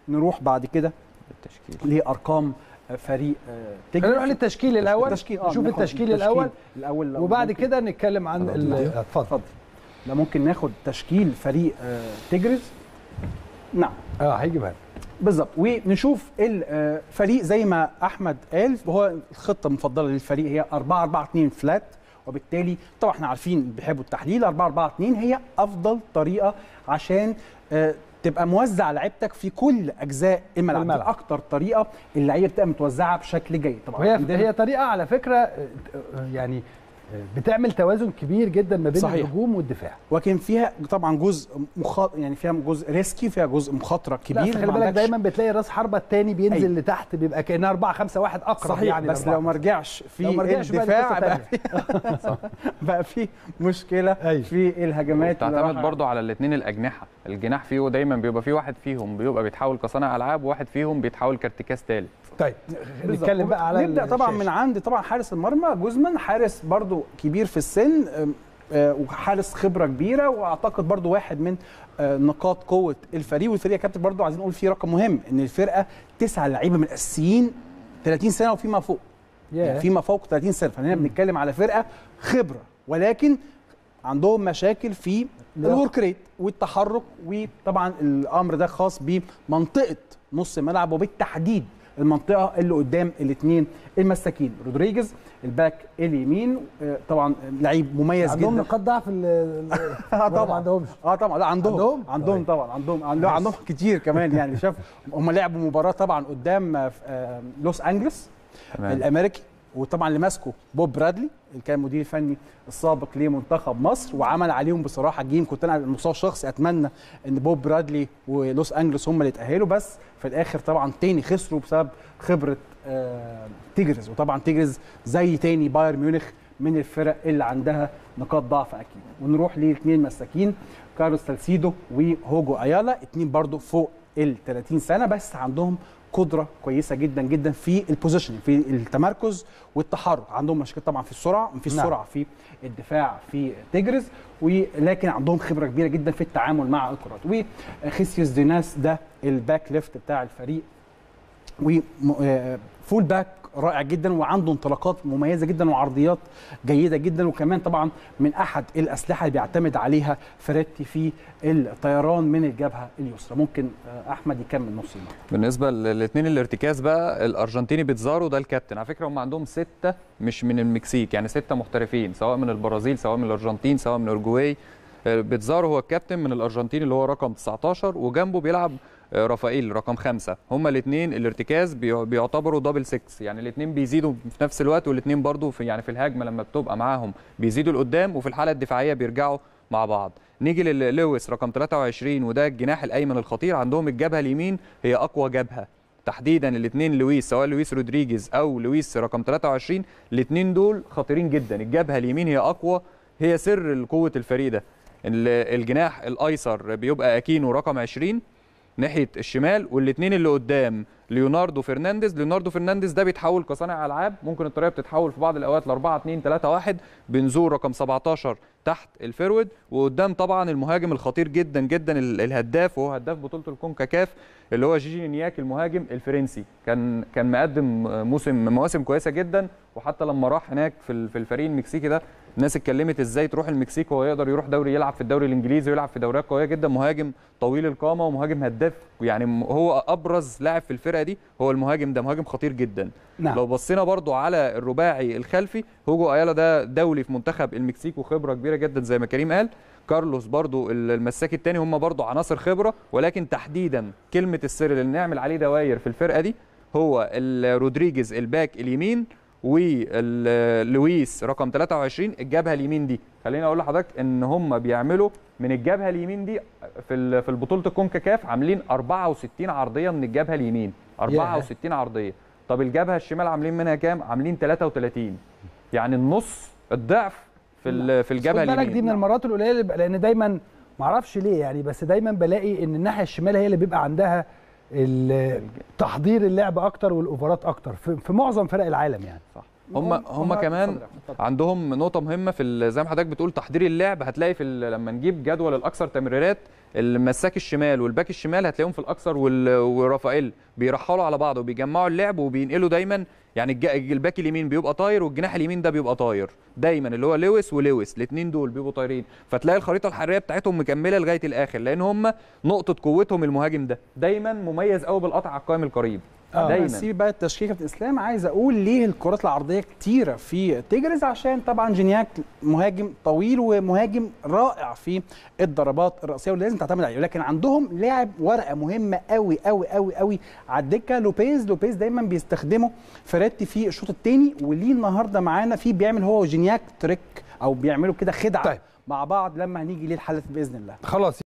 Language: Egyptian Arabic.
نروح بعد كده التشكيل لارقام فريق آه، تجري خلينا نروح للتشكيل الاول التشكيل اه نشوف ناخد التشكيل الاول الاول لو وبعد ممكن. كده نتكلم عن ال- اتفضل اتفضل لا ممكن ناخد تشكيل فريق آه، تجرز نعم اه هيجيبها لنا. بالظبط ونشوف الفريق زي ما احمد قال وهو الخطه المفضله للفريق هي 4 4 2 فلات وبالتالي طبعا احنا عارفين بيحبوا التحليل 4 4 2 هي افضل طريقه عشان آه، تبقى موزع لعيبتك في كل اجزاء الملعب, الملعب. الملعب. اكتر طريقه اللعيبه بتبقى متوزعه بشكل جيد طبعا وهي عندنا- هي طريقه على فكره آه، آه، يعني آه، بتعمل توازن كبير جدا ما بين صحيح. الهجوم والدفاع ولكن فيها طبعا جزء مخاط يعني فيها جزء ريسكي فيها جزء مخاطره لا كبير خلي ما بالك عندكش- دايما بتلاقي راس حربه الثاني بينزل أيوة. لتحت بيبقى كانها 4 5 1 اقرب صحيح يعني بس لأربعة. لو ما رجعش في لو ما رجعش بقى دي الدفاع قصة بقى تانية. في بقى في مشكله أيوة. في الهجمات اللي تعتمد رايحة- برضو على الاثنين الاجنحه الجناح فيه دايما بيبقى فيه واحد فيهم بيبقى بيتحول كصانع العاب وواحد فيهم بيتحول كارتكاز ثالث طيب بالظبط. نتكلم بقى على نبدا طبعا الشاشة. من عند طبعا حارس المرمى جوزمان حارس برضو كبير في السن أم، آه، وحارس خبره كبيره واعتقد برضو واحد من آه، نقاط قوه الفريق والفريق يا كابتن برضو عايزين نقول فيه رقم مهم ان الفرقه تسعه لعيبه من الاساسيين 30 سنه وفيما فوق يعني ياه. فيما فوق 30 سنه فهنا بنتكلم على فرقه خبره ولكن عندهم مشاكل في لا. الورك ريت والتحرك وطبعا الامر ده خاص بمنطقه نص الملعب وبالتحديد المنطقه اللي قدام الاثنين المساكين رودريجيز الباك اليمين آه، طبعا لعيب مميز عندهم جدا نقاط ضعف ال- ال- اه ولا طبعا ما عندهمش اه طبعا لا عندهم عندهم؟ عندهم, عندهم طيب. طبعا عندهم عندهم, عندهم كتير كمان يعني شاف هم لعبوا مباراه طبعا قدام آه، آه، لوس انجلس تمام الامريكي وطبعا اللي ماسكه بوب برادلي اللي كان مدير الفني السابق لمنتخب مصر وعمل عليهم بصراحه جيم كنت انا على المستوى الشخصي اتمنى ان بوب برادلي ولوس انجلوس هم اللي يتاهلوا بس في الاخر طبعا تاني خسروا بسبب خبره آه تيجرز وطبعا تيجرز زي تاني بايرن ميونخ من الفرق اللي عندها نقاط ضعف اكيد ونروح لاثنين مساكين كارلوس سالسيدو وهوجو ايالا اتنين برضو فوق ال 30 سنه بس عندهم قدره كويسه جدا جدا في البوزيشن في التمركز والتحرك عندهم مشاكل طبعا في السرعه في نعم. السرعه في الدفاع في تيجرز ولكن عندهم خبره كبيره جدا في التعامل مع الكرات وخيسيوس ديناس ده الباك ليفت بتاع الفريق وفول باك رائع جدا وعنده انطلاقات مميزه جدا وعرضيات جيده جدا وكمان طبعا من احد الاسلحه اللي بيعتمد عليها فريتي في الطيران من الجبهه اليسرى ممكن آه، احمد يكمل نص الملعب بالنسبه للاثنين الارتكاز بقى الارجنتيني بيتزارو ده الكابتن على فكره هم عندهم سته مش من المكسيك يعني سته محترفين سواء من البرازيل سواء من الارجنتين سواء من اورجواي آه، بيتزارو هو الكابتن من الارجنتين اللي هو رقم 19 وجنبه بيلعب آه، رافائيل رقم خمسة هما الاثنين الارتكاز بيع- بيعتبروا دبل 6 يعني الاثنين بيزيدوا في نفس الوقت والاثنين برضو في يعني في الهجمه لما بتبقى معاهم بيزيدوا لقدام وفي الحاله الدفاعيه بيرجعوا مع بعض نيجي للويس رقم 23 وده الجناح الايمن الخطير عندهم الجبهه اليمين هي اقوى جبهه تحديدا الاثنين لويس سواء لويس رودريجيز او لويس رقم 23 الاثنين دول خطيرين جدا الجبهه اليمين هي اقوى هي سر قوه الفريق ده ال- الجناح الايسر بيبقى اكينو رقم 20 ناحيه الشمال والاثنين اللي قدام ليوناردو فرنانديز ليوناردو فرنانديز ده بيتحول كصانع العاب ممكن الطريقه بتتحول في بعض الاوقات ل 4 2 3 1 بنزور رقم 17 تحت الفيرود وقدام طبعا المهاجم الخطير جدا جدا ال- الهداف وهو هداف بطوله الكونكاكاف اللي هو جيجي نياك المهاجم الفرنسي كان كان مقدم موسم مواسم كويسه جدا وحتى لما راح هناك في ال- في الفريق المكسيكي ده الناس اتكلمت ازاي تروح المكسيك وهو يقدر يروح دوري يلعب في الدوري الانجليزي ويلعب في دوريات قويه جدا مهاجم طويل القامه ومهاجم هداف يعني م- هو ابرز لاعب في الفرقه دي هو المهاجم ده مهاجم خطير جدا نعم. لو بصينا برضو على الرباعي الخلفي هوجو ايالا ده دولي في منتخب المكسيك وخبره كبيره جدا زي ما كريم قال كارلوس برضو المساك الثاني هم برضو عناصر خبره ولكن تحديدا كلمه السر اللي نعمل عليه دواير في الفرقه دي هو ال- رودريجيز الباك اليمين ولويس رقم 23 الجبهه اليمين دي خليني اقول لحضرتك ان هم بيعملوا من الجبهه اليمين دي في ال- في البطوله الكونكاكاف عاملين 64 عرضيه من الجبهه اليمين 64 عرضيه طب الجبهه الشمال عاملين منها كام عاملين 33 يعني النص الضعف في ال- في خد الجبهه بالك دي اليمين من المرات القليله اللي بقى- لان دايما ما اعرفش ليه يعني بس دايما بلاقي ان الناحيه الشمال هي اللي بيبقى عندها ال- تحضير اللعب اكتر والاوفرات اكتر في, في معظم فرق العالم يعني صح هم هم كمان اتفضل يا أحمد، اتفضل. عندهم نقطة مهمة في ال- زي ما حضرتك بتقول تحضير اللعب هتلاقي في ال- لما نجيب جدول الأكثر تمريرات المساك الشمال والباك الشمال هتلاقيهم في الأكثر وال- ورافائيل بيرحلوا على بعض وبيجمعوا اللعب وبينقلوا دايما يعني الج- الباك اليمين بيبقى طاير والجناح اليمين ده بيبقى طاير دايما اللي هو لويس ولويس الاثنين دول بيبقوا طايرين فتلاقي الخريطة الحرارية بتاعتهم مكملة لغاية الآخر لأن هم نقطة قوتهم المهاجم ده دايما مميز قوي بالقطع على القائم القريب آه. دايما سيب بقى التشكيله في الاسلام عايز اقول ليه الكرات العرضيه كتيره في تيجرز عشان طبعا جينياك مهاجم طويل ومهاجم رائع في الضربات الراسيه واللي لازم تعتمد عليه لكن عندهم لاعب ورقه مهمه قوي قوي قوي قوي على الدكه لوبيز لوبيز دايما بيستخدمه فريتي في الشوط الثاني وليه النهارده معانا في بيعمل هو وجينياك تريك او بيعملوا كده خدعه طيب. مع بعض لما هنيجي ليه الحلقه باذن الله خلاص